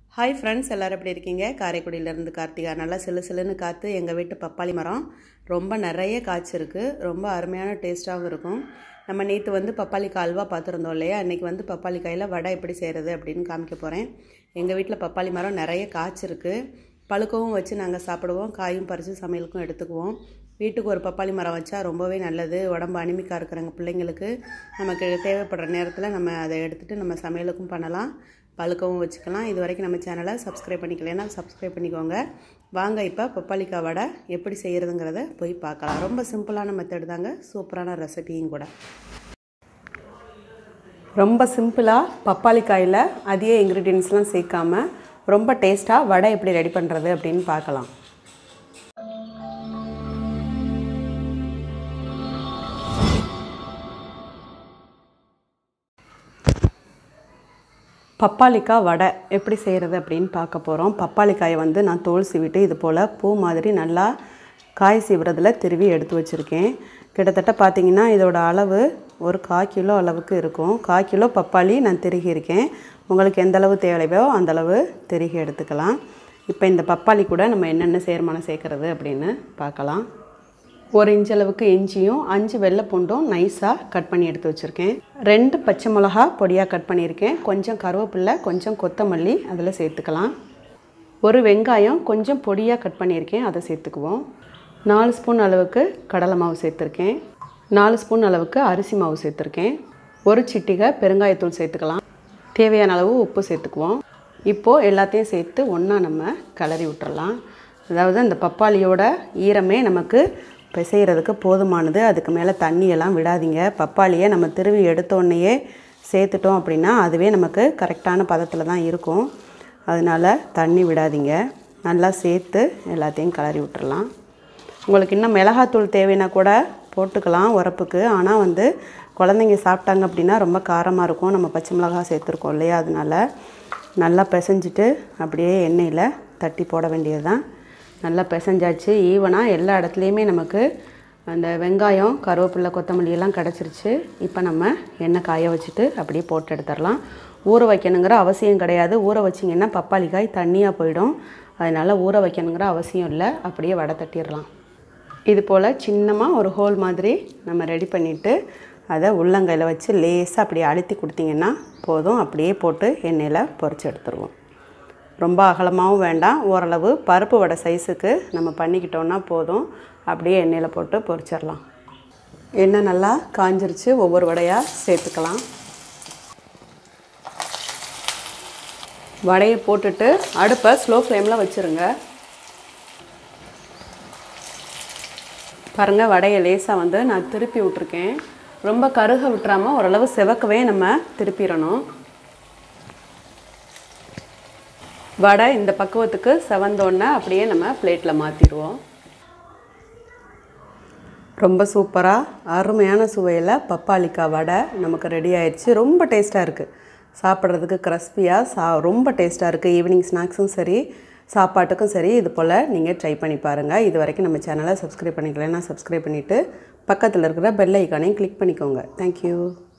hi friends எல்லோரும் எப்படி இருக்கீங்க காரைக்குடியிலேருந்து கார்த்திகா நல்லா சிலு சிலுன்னு காற்று எங்கள் வீட்டு பப்பாளி மரம் ரொம்ப நிறைய காய்ச்சிருக்கு ரொம்ப அருமையான டேஸ்ட்டாகவும் இருக்கும் நம்ம நேற்று வந்து பப்பாளி கால்வா பார்த்துருந்தோம் இல்லையா இன்றைக்கி வந்து பப்பாளி காயில் வடை எப்படி செய்கிறது அப்படின்னு காமிக்க போகிறேன் எங்கள் வீட்டில் பப்பாளி மரம் நிறைய காய்ச்சிருக்கு பழுக்கவும் வச்சு நாங்கள் சாப்பிடுவோம் காயும் பறித்து சமையலுக்கும் எடுத்துக்குவோம் வீட்டுக்கு ஒரு பப்பாளி மரம் வச்சா ரொம்பவே நல்லது உடம்பு அனிமிக்காக இருக்கிறவங்க பிள்ளைங்களுக்கு நமக்கு தேவைப்படுற நேரத்தில் நம்ம அதை எடுத்துகிட்டு நம்ம சமையலுக்கும் பண்ணலாம் பழுக்கவும் வச்சுக்கலாம் இது வரைக்கும் நம்ம சேனலை சப்ஸ்கிரைப் பண்ணிக்கலைன்னா சப்ஸ்கிரைப் பண்ணிக்கோங்க வாங்க இப்போ பப்பாளிக்காய் வடை எப்படி செய்கிறதுங்கிறத போய் பார்க்கலாம் ரொம்ப சிம்பிளான மெத்தட் தாங்க சூப்பரான ரெசிபியும் கூட ரொம்ப சிம்பிளாக பப்பாளிக்காயில் அதிக இன்க்ரீடியன்ஸ்லாம் சேர்க்காம ரொம்ப டேஸ்ட்டாக வடை எப்படி ரெடி பண்ணுறது அப்படின்னு பார்க்கலாம் பப்பாளிக்காய் வடை எப்படி செய்கிறது அப்படின்னு பார்க்க போகிறோம் பப்பாளிக்காயை வந்து நான் தோல் சீவிட்டு இது போல் பூ மாதிரி நல்லா காய் சீவுறதில் திருவி எடுத்து வச்சுருக்கேன் கிட்டத்தட்ட பார்த்திங்கன்னா இதோட அளவு ஒரு கால் கிலோ அளவுக்கு இருக்கும் கால் கிலோ பப்பாளி நான் திருகியிருக்கேன் உங்களுக்கு எந்த அளவு தேவையோ அந்தளவு திருகி எடுத்துக்கலாம் இப்போ இந்த பப்பாளி கூட நம்ம என்னென்ன சேர்மானம் சேர்க்குறது அப்படின்னு பார்க்கலாம் ஒரு இன்ச் அளவுக்கு இஞ்சியும் அஞ்சு வெள்ளை பூண்டும் நைஸாக கட் பண்ணி எடுத்து வச்சுருக்கேன் ரெண்டு பச்சை மிளகா பொடியாக கட் பண்ணியிருக்கேன் கொஞ்சம் கருவேப்பில்லை கொஞ்சம் கொத்தமல்லி அதில் சேர்த்துக்கலாம் ஒரு வெங்காயம் கொஞ்சம் பொடியாக கட் பண்ணியிருக்கேன் அதை சேர்த்துக்குவோம் நாலு ஸ்பூன் அளவுக்கு கடலை மாவு சேர்த்துருக்கேன் நாலு ஸ்பூன் அளவுக்கு அரிசி மாவு சேர்த்துருக்கேன் ஒரு சிட்டிகை பெருங்காயத்தூள் சேர்த்துக்கலாம் தேவையான அளவு உப்பு சேர்த்துக்குவோம் இப்போது எல்லாத்தையும் சேர்த்து ஒன்றா நம்ம கிளறி விட்டுறலாம் அதாவது அந்த பப்பாளியோட ஈரமே நமக்கு பிசைகிறதுக்கு போதுமானது அதுக்கு மேலே தண்ணியெல்லாம் விடாதீங்க பப்பாளியை நம்ம திருவி எடுத்தோடனேயே சேர்த்துட்டோம் அப்படின்னா அதுவே நமக்கு கரெக்டான பதத்தில் தான் இருக்கும் அதனால் தண்ணி விடாதீங்க நல்லா சேர்த்து எல்லாத்தையும் கிளறி விட்டுறலாம் உங்களுக்கு இன்னும் மிளகாத்தூள் தேவைன்னா கூட போட்டுக்கலாம் உரப்புக்கு ஆனால் வந்து குழந்தைங்க சாப்பிட்டாங்க அப்படின்னா ரொம்ப காரமாக இருக்கும் நம்ம பச்சை மிளகா சேர்த்துருக்கோம் இல்லையா அதனால் நல்லா பிசைஞ்சிட்டு அப்படியே எண்ணெயில் தட்டி போட வேண்டியது தான் நல்லா பிசைஞ்சாச்சு ஈவனாக எல்லா இடத்துலையுமே நமக்கு அந்த வெங்காயம் கருவேப்பிலை கொத்தமல்லி எல்லாம் கிடச்சிருச்சு இப்போ நம்ம எண்ணெய் காய வச்சுட்டு அப்படியே போட்டு எடுத்துடலாம் ஊற வைக்கணுங்கிற அவசியம் கிடையாது ஊற வச்சிங்கன்னா பப்பாளி காய் தண்ணியாக போயிடும் அதனால் ஊற வைக்கணுங்கிற அவசியம் இல்லை அப்படியே வடை தட்டிடலாம் இது போல் சின்னமாக ஒரு ஹோல் மாதிரி நம்ம ரெடி பண்ணிவிட்டு அதை உள்ளங்கையில் வச்சு லேசாக அப்படியே அழுத்தி கொடுத்தீங்கன்னா போதும் அப்படியே போட்டு எண்ணெயில் பொரிச்சு எடுத்துருவோம் ரொம்ப அகலமாகவும் வேண்டாம் ஓரளவு பருப்பு வடை சைஸுக்கு நம்ம பண்ணிக்கிட்டோன்னா போதும் அப்படியே எண்ணெயில் போட்டு பொரிச்சிடலாம் எண்ணெய் நல்லா காஞ்சிருச்சு ஒவ்வொரு வடையாக சேர்த்துக்கலாம் வடையை போட்டுட்டு அடுப்பை ஸ்லோ ஃப்ளேமில் வச்சுருங்க பாருங்கள் வடையை லேசாக வந்து நான் திருப்பி விட்ருக்கேன் ரொம்ப கருக விட்டுறாமல் ஓரளவு செவக்கவே நம்ம திருப்பிடணும் வடை இந்த பக்குவத்துக்கு செவந்தோடனே அப்படியே நம்ம பிளேட்டில் மாற்றிடுவோம் ரொம்ப சூப்பராக அருமையான சுவையில் பப்பாளிக்காய் வடை நமக்கு ரெடி ஆயிடுச்சு ரொம்ப டேஸ்ட்டாக இருக்குது சாப்பிட்றதுக்கு க்ரஸ்பியாக சா ரொம்ப டேஸ்ட்டாக இருக்குது ஈவினிங் ஸ்நாக்ஸும் சரி சாப்பாட்டுக்கும் சரி இது போல் நீங்கள் ட்ரை பண்ணி பாருங்கள் இது வரைக்கும் நம்ம சேனலை சப்ஸ்கிரைப் பண்ணிக்கலன்னா சப்ஸ்கிரைப் பண்ணிவிட்டு பக்கத்தில் இருக்கிற பெல் ஐக்கானையும் கிளிக் பண்ணிக்கோங்க தேங்க்யூ